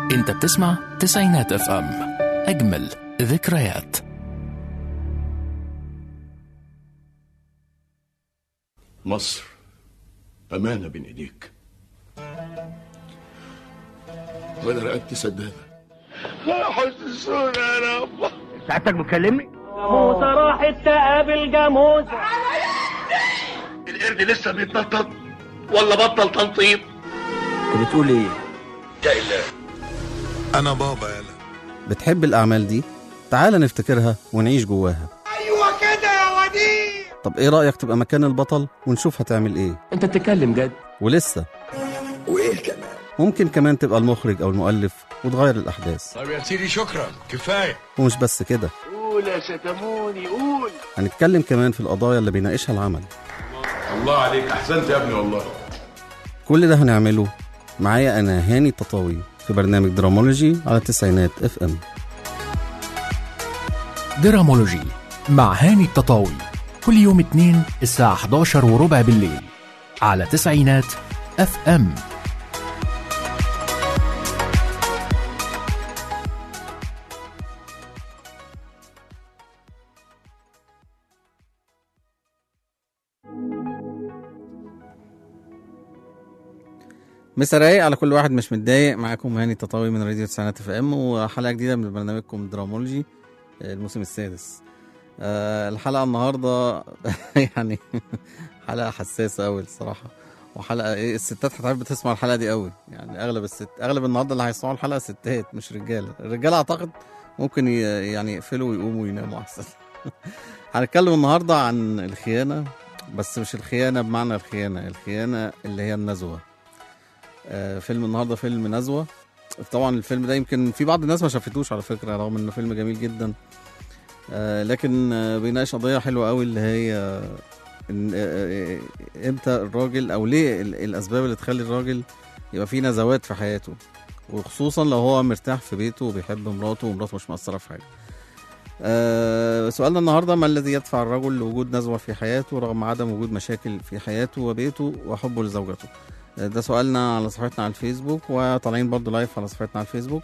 انت بتسمع تسعينات اف ام اجمل ذكريات مصر أمانة بين إيديك وأنا رقبتي سدادة حسسونا يا رب ساعتك بتكلمني موسى راحت تقابل جاموس القرد لسه بيتنطط ولا بطل تنطيط انت بتقول ايه يا إله أنا بابا يالا بتحب الأعمال دي؟ تعال نفتكرها ونعيش جواها أيوة كده يا وديع طب إيه رأيك تبقى مكان البطل ونشوف هتعمل إيه؟ انت بتتكلم جد ولسه وإيه كمان ممكن كمان تبقى المخرج أو المؤلف وتغير الأحداث طب يا سيدي شكرا كفاية ومش بس كده قول يا ستموني قول هنتكلم كمان في القضايا اللي بيناقشها العمل الله عليك أحسنت يا ابني والله كل ده هنعمله معايا أنا هاني التطاوي في برنامج درامولوجي على التسعينات اف ام درامولوجي مع هاني التطاوي كل يوم اثنين الساعة 11 وربع بالليل على تسعينات اف ام مسا رايق على كل واحد مش متضايق معاكم هاني التطاوي من راديو تسعينات اف ام وحلقه جديده من برنامجكم درامولوجي آه، الموسم السادس آه، الحلقه النهارده يعني حلقه حساسه قوي الصراحه وحلقه ايه الستات هتحب تسمع الحلقه دي قوي يعني اغلب الست اغلب النهارده اللي هيسمعوا الحلقه ستات مش رجاله الرجاله اعتقد ممكن ي- يعني يقفلوا ويقوموا ويناموا احسن هنتكلم النهارده عن الخيانه بس مش الخيانه بمعنى الخيانه الخيانه اللي هي النزوه آه، فيلم النهارده فيلم نزوه طبعا الفيلم ده يمكن في بعض الناس ما شافتوش على فكره رغم انه فيلم جميل جدا آه، لكن آه، بيناقش قضيه حلوه قوي اللي هي آه، إن- آه، آه، امتى الراجل او ليه ال- الاسباب اللي تخلي الراجل يبقى فيه نزوات في حياته وخصوصا لو هو مرتاح في بيته وبيحب مراته ومراته مش مقصره في حاجه آه، سؤالنا النهارده ما الذي يدفع الرجل لوجود نزوه في حياته رغم عدم وجود مشاكل في حياته وبيته وحبه لزوجته ده سؤالنا على صفحتنا على الفيسبوك وطالعين برضو لايف على صفحتنا على الفيسبوك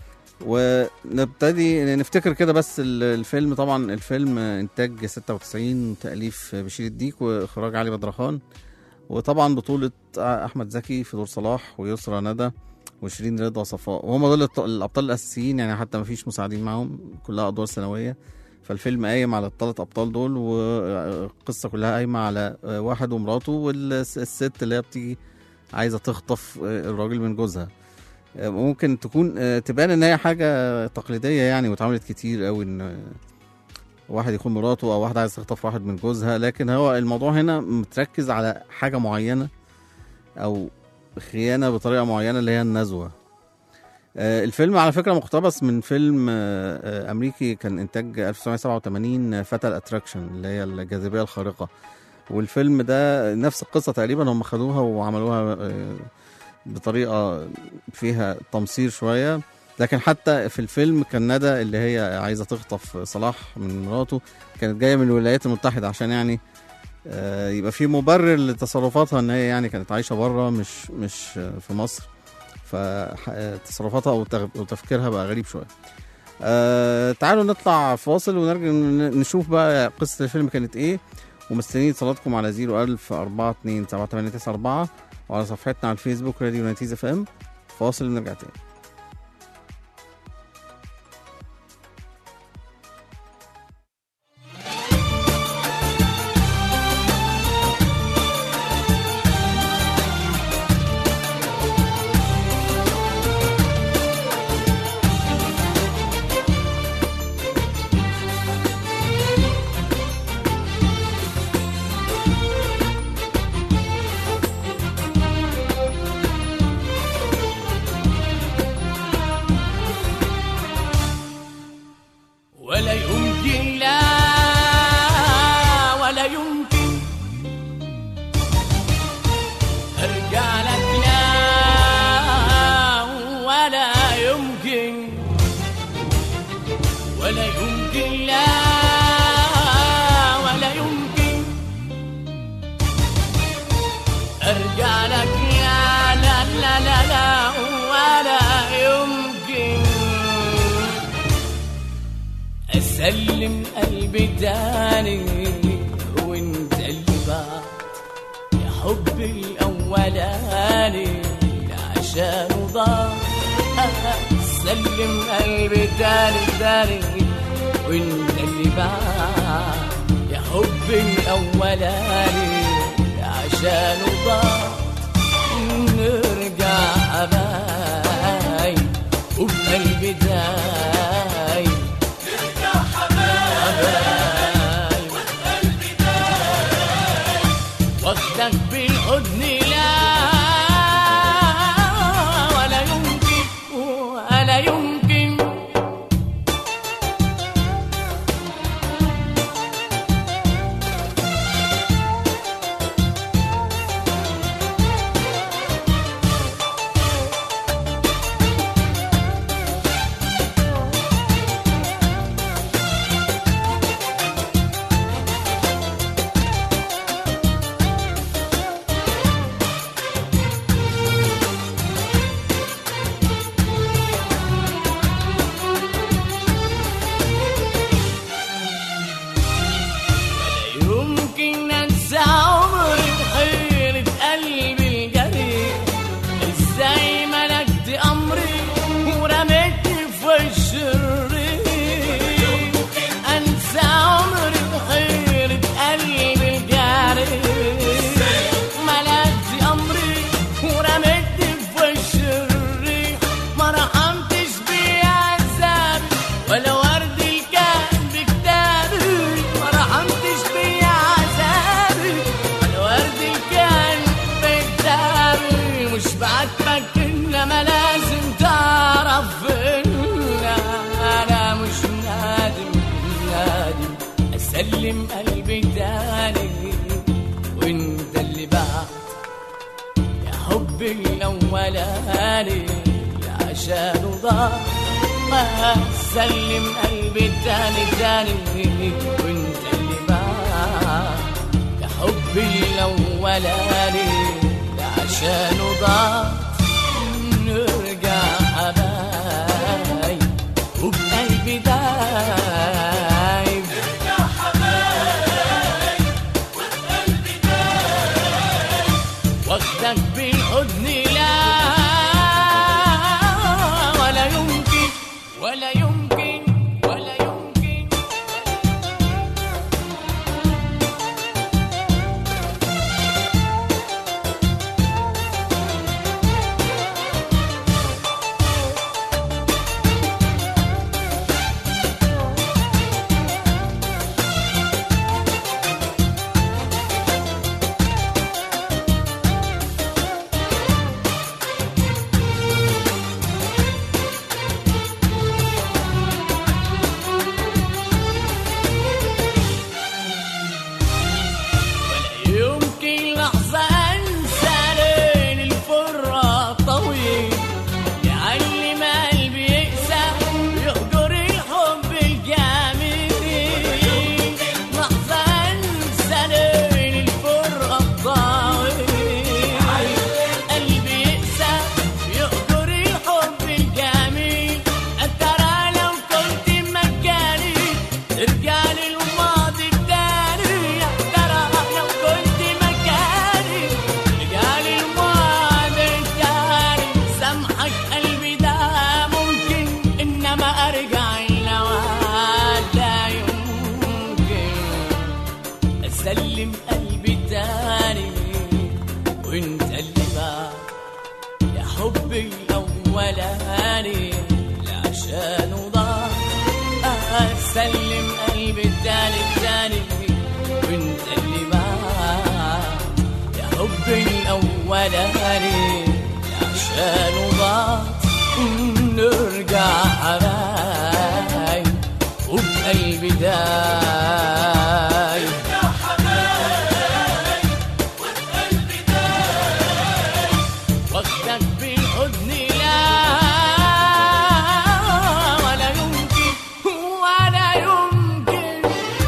ونبتدي نفتكر كده بس ال- الفيلم طبعا الفيلم انتاج 96 تاليف بشير الديك واخراج علي بدرخان وطبعا بطولة احمد زكي في دور صلاح ويسرى ندى وشيرين رضا صفاء وهم دول الط- الابطال الاساسيين يعني حتى ما فيش مساعدين معاهم كلها ادوار ثانويه فالفيلم قايم على الثلاث ابطال دول والقصه كلها قايمه على واحد ومراته والست اللي هي بتيجي عايزه تخطف الراجل من جوزها ممكن تكون تبان ان هي حاجه تقليديه يعني واتعملت كتير قوي ان واحد يكون مراته او واحده عايزه تخطف واحد من جوزها لكن هو الموضوع هنا متركز على حاجه معينه او خيانه بطريقه معينه اللي هي النزوه آه، الفيلم على فكره مقتبس من فيلم آه، آه، امريكي كان انتاج 1987 فاتال اتراكشن اللي هي الجاذبيه الخارقه والفيلم ده نفس القصه تقريبا هم خدوها وعملوها آه، بطريقه فيها تمصير شويه لكن حتى في الفيلم كان ندى اللي هي عايزه تخطف صلاح من مراته كانت جايه من الولايات المتحده عشان يعني آه، يبقى في مبرر لتصرفاتها ان هي يعني كانت عايشه بره مش مش آه، في مصر فتصرفاتها او تغ- أو تفكيرها بقى غريب شويه آه تعالوا نطلع فاصل ونرجع ن- نشوف بقى قصه الفيلم كانت ايه ومستنيين اتصالاتكم على 01000 42 7894 وعلى صفحتنا على الفيسبوك راديو نتيزة اف ام فاصل ونرجع تاني ولا يمكن لا ولا يمكن ارجع لك لا ولا يمكن ولا يمكن لا ولا يمكن ارجع لك يا لا لا لا لا ولا يمكن سلم قلبي تاني وانت اللي بعد يا حبي الاولاني عشان ضاع سلم قلبي تاني تاني وانت اللي بعد يا حبي الاولاني عشان ضاع نرجع حبايب وبقلبي دايب حبايب واخدك بالحضن لا ولا يمكن ولا يمكن يمكن انسى عمري بحيرة قلبي الجريح ازاي ملكت امري ورميتني في وش الريح انسى عمري بحيرة قلبي الجريح ملكت امري ورميتني في وش الريح ما رحمتش بيا عذابي ولا ورد اللي كان بكتابي ما رحمتش بيا عذابي ولا ورد اللي كان بكتابي مش بعاتبك انما لازم تعرف ان انا مش نادم نادم اسلم قلبي تاني وانت اللي بعد يا حبي الأولاني عشان ضاع ما سلم قلبي تاني تاني وانت اللي بعد يا حبي الأولاني عشان ضاع نرجع حبايب وبقلبي دايب واخدك بالحضن لا ولا يمكن ولا يمكن ولا يمكن ولا يمكن لحظة أنسى ليل الفرة طويل يعلم قلبي يقسى ويهجر الحب الجميل لحظة أنسى ليل الفرة طويل قلبي يقسى ويهجر الحب الجميل أترى لو كنت مكاني ارجع للماضي التاني ترى لو كنت مكاني ارجع للماضي التاني سامحك قلبي ده ممكن انما ارجع لو لا يمكن اسلم قلبي تاني وانت اللي بعد يا حبي الاولاني عشان ضاع اسلم قلبي التاني التاني وانت اللي بعد يا حبي الاولاني عشان ضاع نرجع حبايب وبقلبي دايب واخدك بالحضن لا ولا يمكن ولا يمكن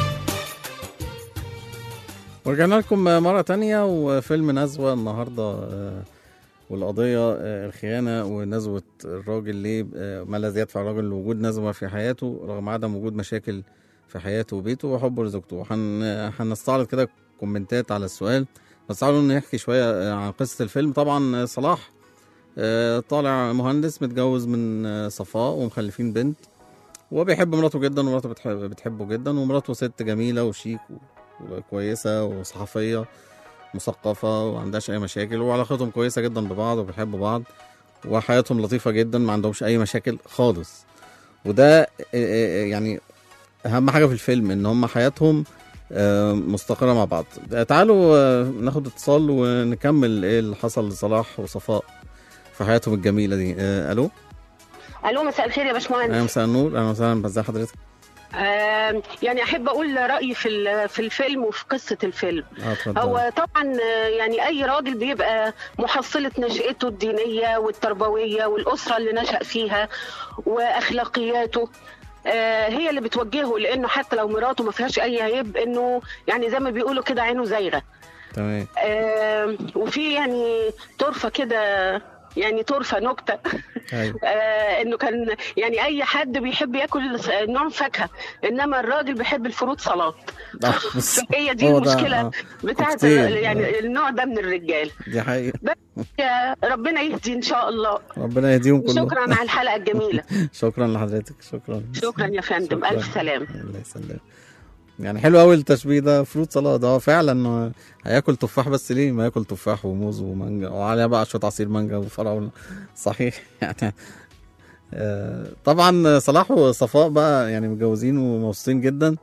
ورجعنا لكم مرة تانية وفيلم نزوة النهاردة آه، والقضية آه، الخيانة ونزوة الراجل ليه آه، ما الذي يدفع الراجل لوجود نزوة في حياته رغم عدم وجود مشاكل في حياته وبيته وحبه لزوجته هن... هنستعرض كده كومنتات على السؤال بس تعالوا نحكي شوية عن قصة الفيلم طبعا صلاح آه، طالع مهندس متجوز من آه، صفاء ومخلفين بنت وبيحب مراته جدا ومراته بتحب بتحبه جدا ومراته ست جميلة وشيك و- وكويسة وصحفية مثقفة وما عندهاش أي مشاكل وعلاقتهم كويسة جدا ببعض وبيحبوا بعض وحياتهم لطيفة جدا ما عندهمش أي مشاكل خالص وده آه، آه، يعني أهم حاجة في الفيلم إن هم حياتهم آه، مستقرة مع بعض تعالوا آه، ناخد اتصال ونكمل إيه اللي حصل لصلاح وصفاء في حياتهم الجميلة دي آه، ألو الو مساء الخير يا باشمهندس أهلا مساء النور أهلا وسهلا ازي حضرتك آه يعني احب اقول رايي في ال- في الفيلم وفي قصه الفيلم اه اتفضل هو طبعا آه، يعني اي راجل بيبقى محصله نشأته الدينيه والتربويه والاسره اللي نشأ فيها واخلاقياته آه، هي اللي بتوجهه لانه حتى لو مراته ما فيهاش اي عيب انه يعني زي ما بيقولوا كده عينه زايغه تمام آه، وفي يعني طرفه كده يعني طرفه نكته أيوة. آه انه كان يعني اي حد بيحب ياكل نوع فاكهه انما الراجل بيحب الفروت سلطات آه، بس هي دي هو ده، المشكله آه. بتاعت كوكتيل. يعني النوع ده من الرجال دي حقيقة يا ربنا يهدي ان شاء الله ربنا يهديهم كلهم شكرا على الحلقه الجميله شكرا لحضرتك شكرا شكرا يا فندم شكراً. الف سلامه الله يسلمك يعني حلو قوي التشبيه ده فروت سلطه ده هو فعلا هياكل تفاح بس ليه ما ياكل تفاح وموز ومانجا وعليها بقى شويه عصير مانجا وفراوله صحيح يعني آه، طبعا صلاح وصفاء بقى يعني متجوزين ومبسوطين جدا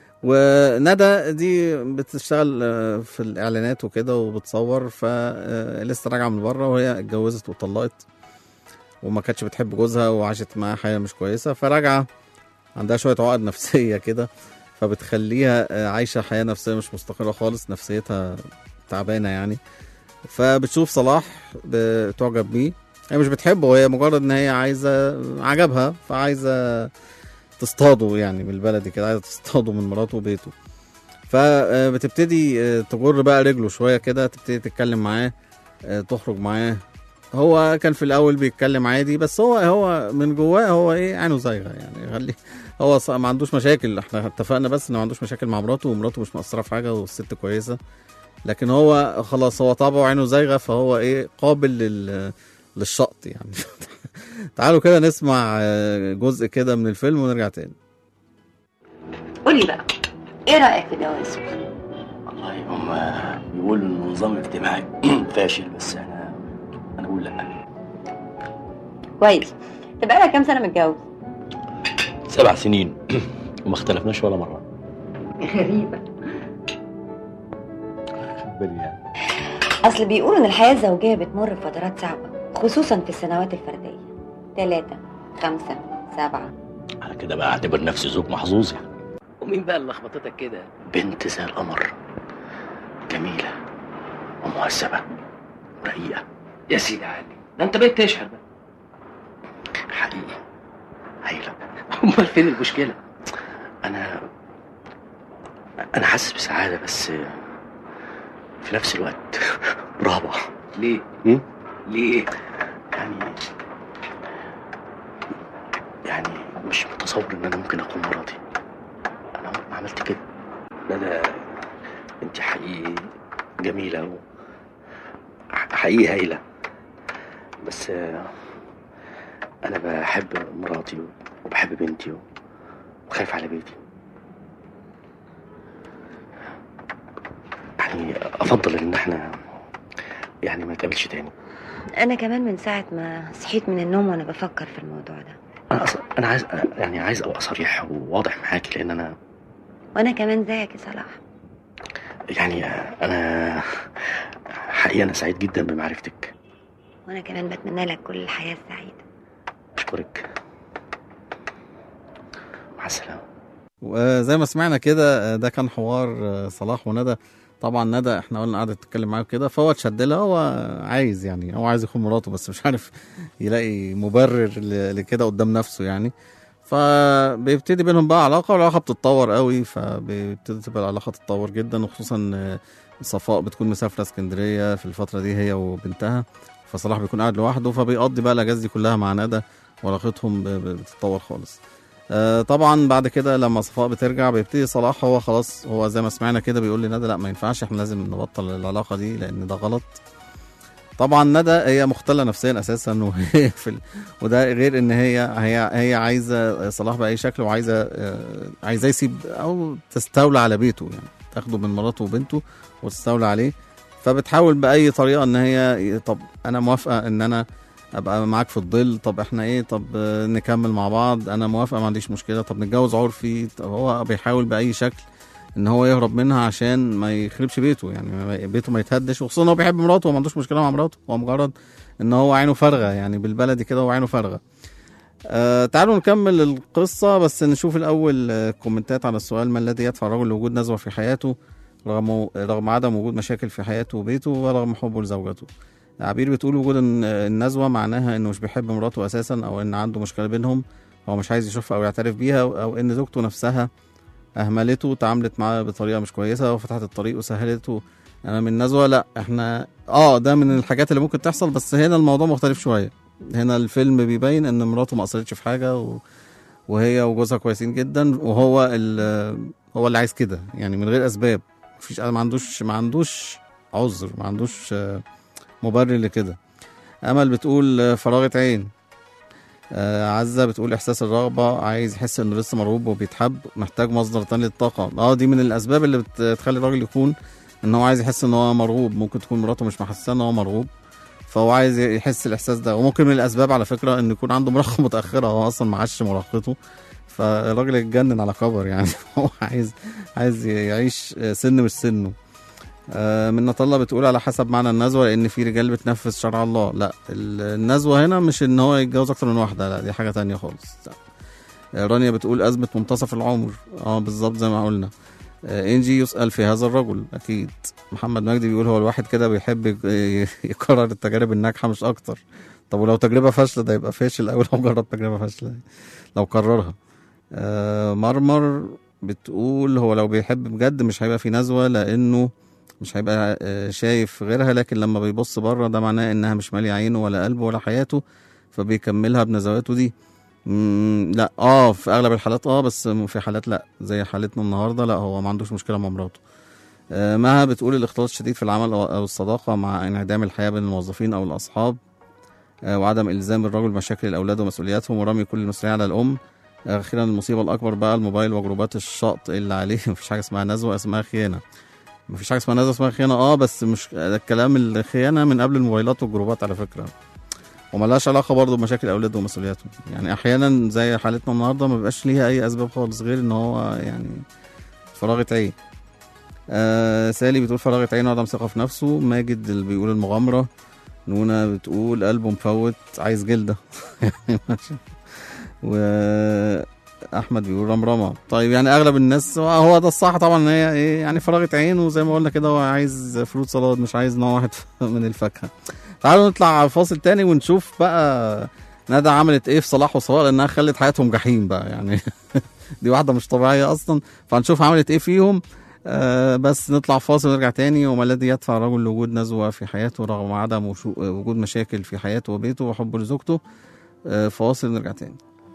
وندى دي بتشتغل آه، في الاعلانات وكده وبتصور فلسه راجعه من بره وهي اتجوزت واتطلقت وما كانتش بتحب جوزها وعاشت معاه حياه مش كويسه فراجعه عندها شويه عقد نفسيه كده فبتخليها آه، عايشه حياه نفسيه مش مستقره خالص نفسيتها تعبانه يعني فبتشوف صلاح بتعجب بيه هي مش بتحبه هي مجرد ان هي عايزه عجبها فعايزه تصطاده يعني بالبلدي كده عايزه تصطاده من مراته وبيته فبتبتدي آه، تجر بقى رجله شويه كده تبتدي تتكلم معاه آه، تخرج معاه هو كان في الاول بيتكلم عادي بس هو هو من جواه هو ايه عينه زايغه يعني خلي هو ص- ما عندوش مشاكل احنا اتفقنا بس انه ما عندوش مشاكل مع مراته ومراته مش مقصره في حاجه والست كويسه لكن هو خلاص هو طبعه عينه زايغه فهو ايه قابل لل للشط يعني تعالوا كده نسمع آه، جزء كده من الفيلم ونرجع تاني قولي بقى ايه رايك في الجواز والله هم بيقولوا انه نظام اجتماعي فاشل بس انا انا بقول لا كويس طب بقالك كام سنه متجوز سبع سنين وما اختلفناش ولا مره غريبه بالي يعني اصل بيقولوا ان الحياه الزوجيه بتمر بفترات صعبه خصوصا في السنوات الفرديه ثلاثة خمسة سبعة على كده بقى اعتبر نفسي زوج محظوظ يعني ومين بقى اللي لخبطتك كده بنت زي القمر جميله ومهذبه ورقيقه يا سيدي علي ده انت بقيت تشهر بقى حقيقي هايله امال فين المشكله انا انا حاسس بسعاده بس في نفس الوقت رهبه ليه م? ليه يعني يعني مش متصور ان انا ممكن اكون مراتي انا عمري ما عملت كده لا ده انت حقيقي جميله و ح- حقيقي هايله بس آه، انا بحب مراتي وبحب بنتي وخايف على بيتي يعني افضل ان احنا يعني ما نتقابلش تاني انا كمان من ساعه ما صحيت من النوم وانا بفكر في الموضوع ده انا أص... انا عايز يعني عايز ابقى صريح وواضح معاكي لان انا وانا كمان زيك يا صلاح يعني انا حقيقه انا سعيد جدا بمعرفتك وانا كمان بتمنى لك كل الحياه السعيده اشكرك مع السلامه وزي ما سمعنا كده آه، ده كان حوار آه، صلاح وندى طبعا ندى احنا قلنا قعدت تتكلم معاه كده فهو اتشد لها هو عايز يعني هو عايز يخون مراته بس مش عارف يلاقي مبرر ل- لكده قدام نفسه يعني فبيبتدي بينهم بقى علاقه والعلاقه بتتطور قوي فبيبتدي تبقى العلاقه تتطور جدا وخصوصا آه، صفاء بتكون مسافره اسكندريه في الفتره دي هي وبنتها فصلاح بيكون قاعد لوحده فبيقضي بقى الاجازه دي كلها مع ندى وعلاقتهم ب- ب- بتتطور خالص آه، طبعا بعد كده لما صفاء بترجع بيبتدي صلاح هو خلاص هو زي ما سمعنا كده بيقول لندى لا ما ينفعش احنا لازم نبطل العلاقه دي لان ده غلط طبعا ندى هي مختله نفسيا اساسا وهي في ال... وده غير ان هي هي هي عايزه صلاح باي شكل وعايزه آه، عايزاه يسيب او تستولى على بيته يعني تاخده من مراته وبنته وتستولى عليه فبتحاول باي طريقه ان هي طب انا موافقه ان انا ابقى معاك في الظل طب احنا ايه طب آه، نكمل مع بعض انا موافقه ما عنديش مشكله طب نتجوز عرفي طب هو بيحاول باي شكل ان هو يهرب منها عشان ما يخربش بيته يعني ما- بيته ما يتهدش وخصوصا هو بيحب مراته وما عندوش مشكله مع مراته هو مجرد ان هو عينه فارغه يعني بالبلدي كده هو عينه فارغه آه تعالوا نكمل القصة بس نشوف الأول آه كومنتات على السؤال ما الذي يدفع الرجل لوجود نزوة في حياته رغم رغم عدم وجود مشاكل في حياته وبيته ورغم حبه لزوجته عبير بتقول وجود الن- النزوة معناها إنه مش بيحب مراته أساسا أو إن عنده مشكلة بينهم هو مش عايز يشوفها أو يعترف بيها أو أو إن زوجته نفسها أهملته وتعاملت معاه بطريقة مش كويسة وفتحت الطريق وسهلته أمام النزوة لا إحنا آه ده من الحاجات اللي ممكن تحصل بس هنا الموضوع مختلف شوية هنا الفيلم بيبين ان مراته ما قصرتش في حاجه و... وهي وجوزها كويسين جدا وهو ال... هو اللي عايز كده يعني من غير اسباب مفيش ما عندوش ما عندوش عذر ما عندوش آه، مبرر لكده امل بتقول آه، فراغة عين آه، عزة بتقول احساس الرغبة عايز يحس انه لسه مرغوب وبيتحب محتاج مصدر تاني للطاقة اه دي من الاسباب اللي بت- بتخلي الراجل يكون ان هو عايز يحس ان هو مرغوب ممكن تكون مراته مش محسسه ان هو مرغوب فهو عايز يحس الاحساس ده وممكن من الاسباب على فكره ان يكون عنده مراهقه متاخره هو اصلا ما عاش مراهقته فالراجل اتجنن على كبر يعني هو عايز عايز يعيش سن مش سنه آه، من الله بتقول على حسب معنى النزوه لان في رجال بتنفذ شرع الله لا ال- النزوه هنا مش ان هو يتجوز اكتر من واحده لا دي حاجه تانية خالص لا. آه، رانيا بتقول ازمه منتصف العمر اه بالظبط زي ما قلنا آه، انجي يسأل في هذا الرجل اكيد محمد مجدي بيقول هو الواحد كده بيحب يك- يكرر التجارب الناجحه مش اكتر طب ولو تجربه فاشله ده يبقى فاشل أوي لو جرب تجربه فاشله لو كررها آه، مرمر بتقول هو لو بيحب بجد مش هيبقى في نزوه لانه مش هيبقى آه، شايف غيرها لكن لما بيبص بره ده معناه انها مش ماليه عينه ولا قلبه ولا حياته فبيكملها بنزواته دي مم، لا اه في اغلب الحالات اه بس في حالات لا زي حالتنا النهارده لا هو ما عندوش مشكله مع مراته آه، مها بتقول الاختلاط الشديد في العمل أو- او الصداقه مع انعدام الحياه بين الموظفين او الاصحاب آه، وعدم الزام الرجل بمشاكل الاولاد ومسؤولياتهم ورمي كل المسؤوليه على الام آه، اخيرا المصيبه الاكبر بقى الموبايل وجروبات الشط اللي عليه مفيش حاجه اسمها نزوه اسمها خيانه مفيش حاجه اسمها نزوه اسمها خيانه اه بس مش ده الكلام الخيانه من قبل الموبايلات والجروبات على فكره وملهاش علاقه برضه بمشاكل الاولاد ومسؤولياتهم يعني احيانا زي حالتنا النهارده ما بيبقاش ليها اي اسباب خالص غير ان هو يعني فراغة عين آه سالي بتقول فراغة عين وعدم ثقة في نفسه ماجد اللي بيقول المغامرة نونا بتقول قلبه مفوت عايز جلدة يعني ماشي واحمد بيقول رمرمة طيب يعني اغلب الناس هو- هو ده الصح طبعا ان هي ايه يعني فراغة عين وزي ما قلنا كده هو عايز فروت سلاد مش عايز نوع واحد من الفاكهة تعالوا نطلع فاصل تاني ونشوف بقى ندى عملت ايه في صلاح وصلاح لانها خلت حياتهم جحيم بقى يعني دي واحده مش طبيعيه اصلا فهنشوف عملت ايه فيهم آه بس نطلع فاصل ونرجع تاني وما الذي يدفع الرجل لوجود نزوه في حياته رغم عدم وشو- وجود مشاكل في حياته وبيته وحبه لزوجته آه فاصل ونرجع تاني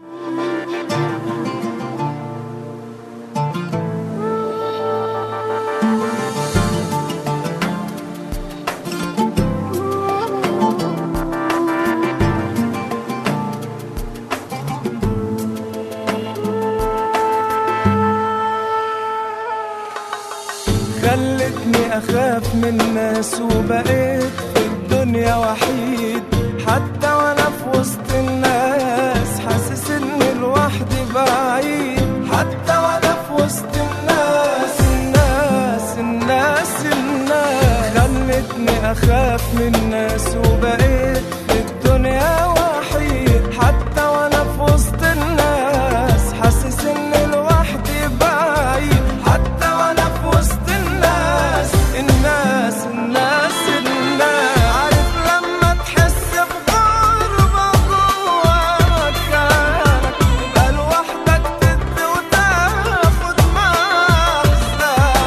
خلتني أخاف من الناس وبقيت في الدنيا وحيد حتى وأنا في وسط الناس حاسس إني لوحدي بعيد حتى وأنا في وسط الناس الناس الناس الناس خلتني أخاف من الناس وبقيت في الدنيا وحيد حتى وأنا في وسط الناس حاسس إني لوحدي بعيد حتى وأنا في وسط الناس الناس الناس الناس عارف لما تحس بغربة جوا مكانك تبقى لوحدك تدي وتاخد معاك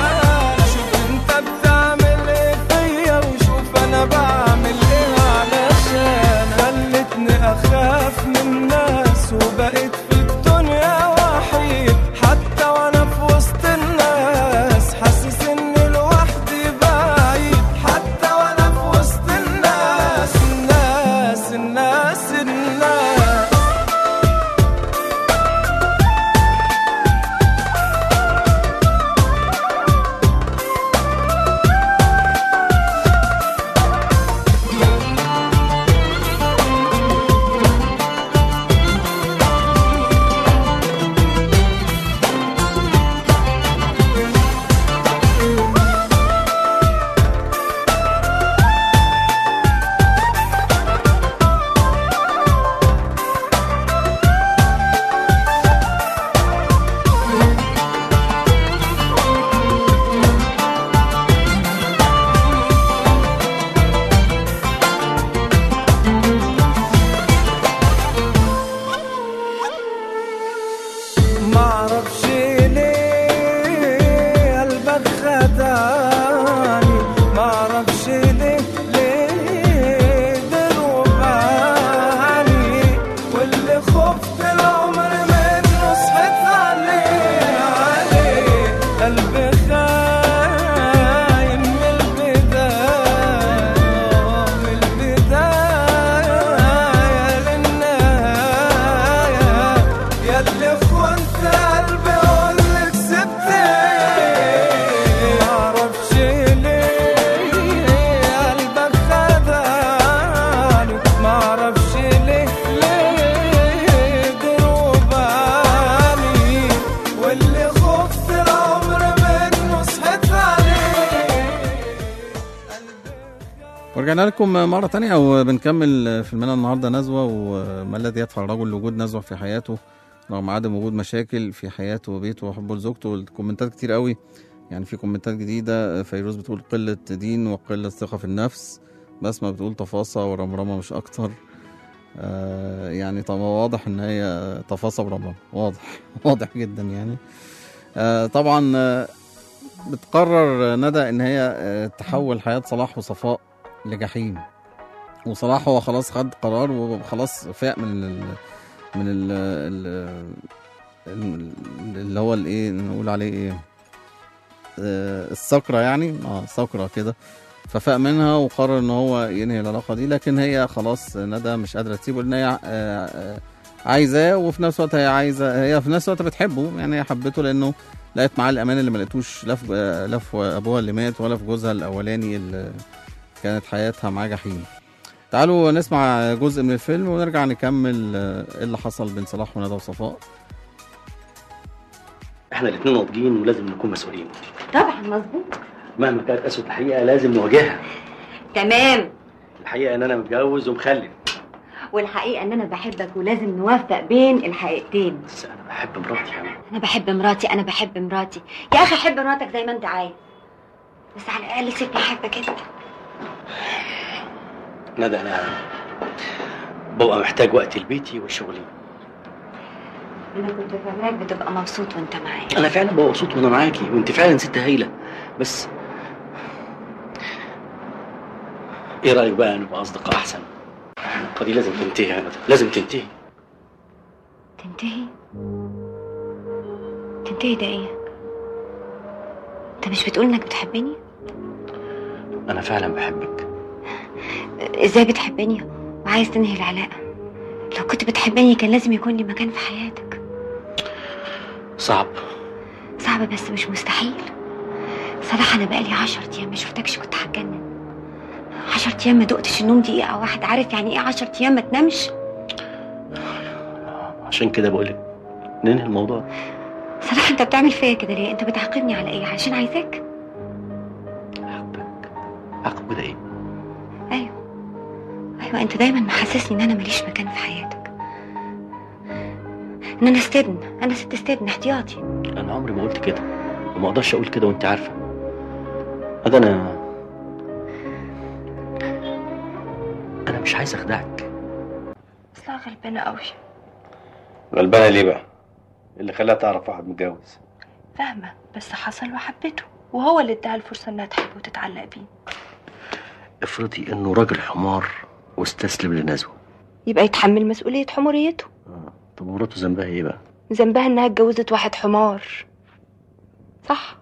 شوف انت بتعمل ايه فيا وشوف انا بعمل ايه على رجعنا لكم مرة تانية وبنكمل فيلمنا النهاردة نزوة وما الذي يدفع الرجل لوجود نزوة في حياته رغم عدم وجود مشاكل في حياته وبيته وحبه لزوجته والكومنتات كتير قوي يعني في كومنتات جديدة فيروز بتقول قلة دين وقلة ثقة في النفس بسمة بتقول تفاصة ورمرمة مش أكتر آه يعني طبعا واضح إن هي تفاصة ورمرمة واضح واضح جدا يعني آه طبعا آه بتقرر ندى ان هي آه، تحول حياة صلاح وصفاء لجحيم وصلاح هو خلاص خد قرار وخلاص فاق من ال من ال ال اللي هو الايه نقول عليه ايه آه، السكرة يعني اه سكرة كده ففاق منها وقرر ان هو ينهي العلاقة دي لكن هي خلاص ندى مش قادرة تسيبه لان هي آه، آه، عايزاه وفي نفس الوقت هي عايزة هي في نفس الوقت بتحبه يعني هي حبته لانه لقيت معاه الامان اللي ما لقيتوش لا في لا في ابوها اللي مات ولا في جوزها الاولاني اللي كانت حياتها معاه جحيم تعالوا نسمع جزء من الفيلم ونرجع نكمل آه، ايه اللي حصل بين صلاح وندى وصفاء احنا الاثنين ناضجين ولازم نكون مسؤولين طبعا مظبوط مهما كانت اسوء الحقيقه لازم نواجهها تمام الحقيقه ان انا متجوز ومخلف والحقيقه ان انا بحبك ولازم نوفق بين الحقيقتين بس انا بحب مراتي يعني انا بحب مراتي انا بحب مراتي يا اخي حب مراتك زي ما انت عايز بس على الاقل سيبني احبك انت ندى انا ببقى محتاج وقت لبيتي وشغلي انا كنت فاكراك بتبقى مبسوط وانت معايا انا فعلا ببقى مبسوط وانا معاكي وانت فعلا ست هايله بس ايه رايك بقى نبقى اصدقاء احسن العلاقه دي لازم تنتهي يا ندى لازم تنتهي تنتهي تنتهي ده ايه انت مش بتقول انك بتحبني انا فعلا بحبك ازاي بتحبني وعايز تنهي العلاقه لو كنت بتحبني كان لازم يكون لي مكان في حياتك صعب صعب بس مش مستحيل صراحة أنا بقالي عشر أيام ما شفتكش كنت هتجنن عشر أيام ما دقتش النوم دقيقة واحدة عارف يعني إيه عشر أيام ما تنامش عشان كده بقولك ننهي الموضوع صراحة أنت بتعمل فيا كده ليه أنت بتعاقبني على إيه عشان عايزاك عقب كده ايه أيوه أيوه أنت دايما محسسني إن أنا ماليش مكان في حياتك إن أنا استبن أنا ست استبن احتياطي انا عمري ما قلت كده وما اقدرش اقول كده وانت عارفه هذا انا انا مش عايز اخدعك أصلها غلبانة قوي غلبانه ليه بقى اللي خلاها تعرف واحد متجوز فاهمة بس حصل وحبته وهو اللي اداها الفرصة انها تحبه وتتعلق بيه افرضي انه راجل حمار واستسلم لنزوه يبقى يتحمل مسؤولية حموريته طب مراته ذنبها ايه بقى ذنبها انها اتجوزت واحد حمار صح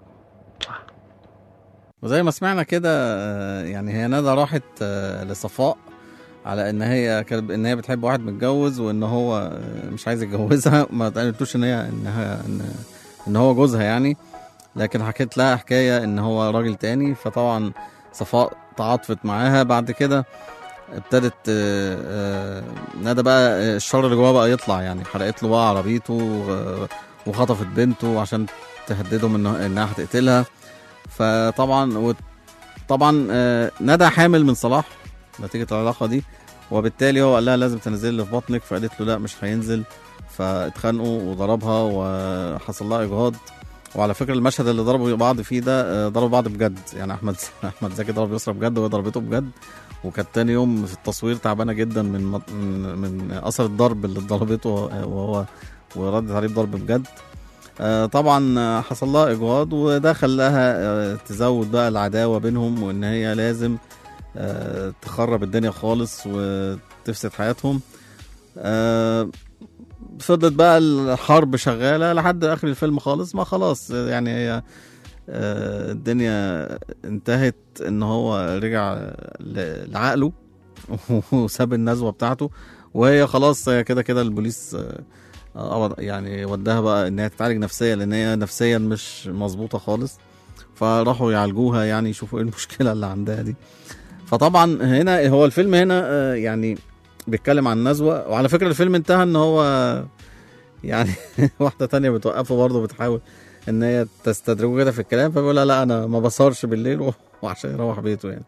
وزي ما سمعنا كده آه، يعني هي ندى راحت آه، لصفاء على ان هي كانت ان هي بتحب واحد متجوز وان هو آه، مش عايز يتجوزها ما قالتلوش ان هي انها ان, إن هو جوزها يعني لكن حكيت لها حكايه ان هو راجل تاني فطبعا صفاء تعاطفت معاها بعد كده ابتدت آه، آه، ندى بقى آه، الشر اللي جواها بقى يطلع يعني حرقت له بقى عربيته آه، وخطفت بنته عشان تهدده من انها هتقتلها فطبعا طبعا آه، ندى حامل من صلاح نتيجه العلاقه دي وبالتالي هو قال لها لازم تنزل لي في بطنك فقالت له لا مش هينزل فاتخانقوا وضربها وحصل لها اجهاض وعلى فكره المشهد اللي ضربوا بعض فيه ده آه، ضربوا بعض بجد يعني احمد احمد زكي ضرب يسرا بجد وهي ضربته بجد وكانت تاني يوم في التصوير تعبانه جدا من مط- من, من اثر الضرب اللي ضربته وهو وردت عليه بضرب بجد آه، طبعا آه، حصل لها اجهاض وده خلاها آه، تزود بقى العداوه بينهم وان هي لازم آه، تخرب الدنيا خالص وتفسد حياتهم آه، فضلت بقى الحرب شغاله لحد اخر الفيلم خالص ما خلاص يعني هي آه، الدنيا انتهت ان هو رجع ل- لعقله وساب النزوه بتاعته وهي خلاص هي كده كده البوليس آه، قبض- يعني وداها بقى ان هي تتعالج نفسيا لان هي نفسيا مش مظبوطه خالص فراحوا يعالجوها يعني يشوفوا ايه المشكله اللي عندها دي فطبعا هنا هو الفيلم هنا آه، يعني بيتكلم عن نزوه وعلى فكره الفيلم انتهى ان هو يعني واحده تانية بتوقفه برضه بتحاول ان هي تستدرجه كده في الكلام فبيقول لها لا انا ما بسهرش بالليل و- وعشان يروح بيته يعني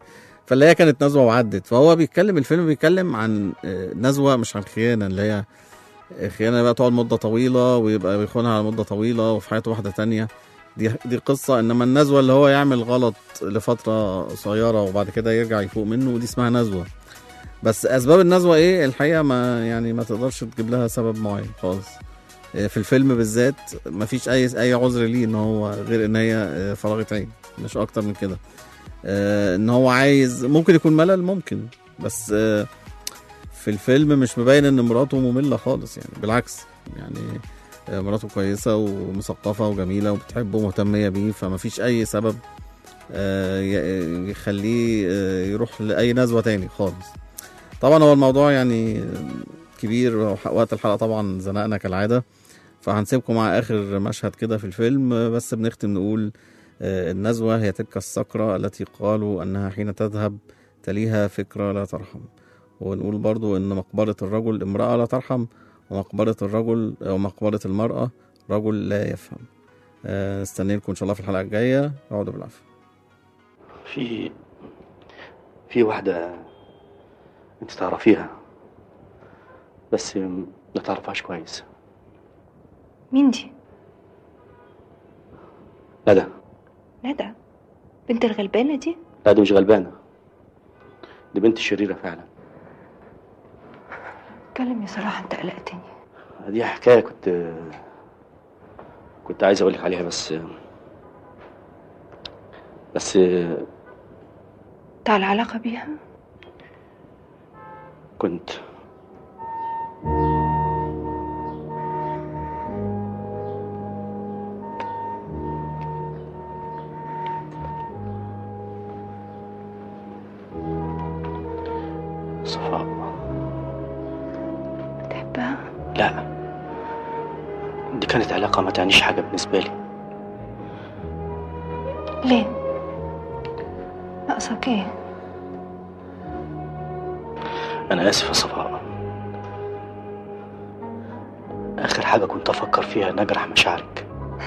فاللي هي كانت نزوه وعدت فهو بيتكلم الفيلم بيتكلم عن آه، نزوه مش عن خيانه اللي هي خيانه بقى تقعد مده طويله ويبقى بيخونها على مده طويله وفي حياته واحده تانية دي دي قصه انما النزوه اللي هو يعمل غلط لفتره قصيره وبعد كده يرجع يفوق منه ودي اسمها نزوه بس اسباب النزوه ايه الحقيقه ما يعني ما تقدرش تجيب لها سبب معين خالص آه، في الفيلم بالذات ما فيش اي اي عذر ليه ان هو غير ان هي آه، فراغه عين مش اكتر من كده آه، ان هو عايز ممكن يكون ملل ممكن بس آه، في الفيلم مش مبين ان مراته ممله خالص يعني بالعكس يعني آه، مراته كويسه ومثقفه وجميله وبتحبه ومهتميه بيه فما فيش اي سبب آه، ي- يخليه آه، يروح لاي نزوه تاني خالص طبعا هو الموضوع يعني كبير وقت الحلقه طبعا زنقنا كالعاده فهنسيبكم مع اخر مشهد كده في الفيلم آه، بس بنختم نقول آه، النزوه هي تلك السكره التي قالوا انها حين تذهب تليها فكره لا ترحم ونقول برضو ان مقبره الرجل امراه لا ترحم ومقبره الرجل او مقبره المراه رجل لا يفهم آه، نستنيكم ان شاء الله في الحلقه الجايه اقعدوا بالعافيه في في واحدة انت تعرفيها بس ما تعرفهاش كويس مين دي ندى ندى بنت الغلبانة دي لا دي مش غلبانة دي بنت شريرة فعلا كلمني صراحة انت قلقتني دي حكاية كنت كنت عايز أقولك عليها بس بس انت على علاقة بيها كنت صفاء بتحبها لا دي كانت علاقة ما تعنيش حاجة بالنسبة لي ليه ناقصك ايه أنا آسف يا صفاء آخر حاجة كنت أفكر فيها إن أجرح مشاعرك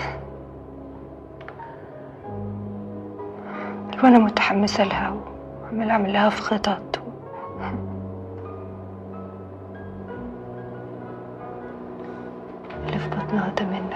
وانا متحمسة لها وعمال اعمل لها في خطط اللي في بطنها ده مني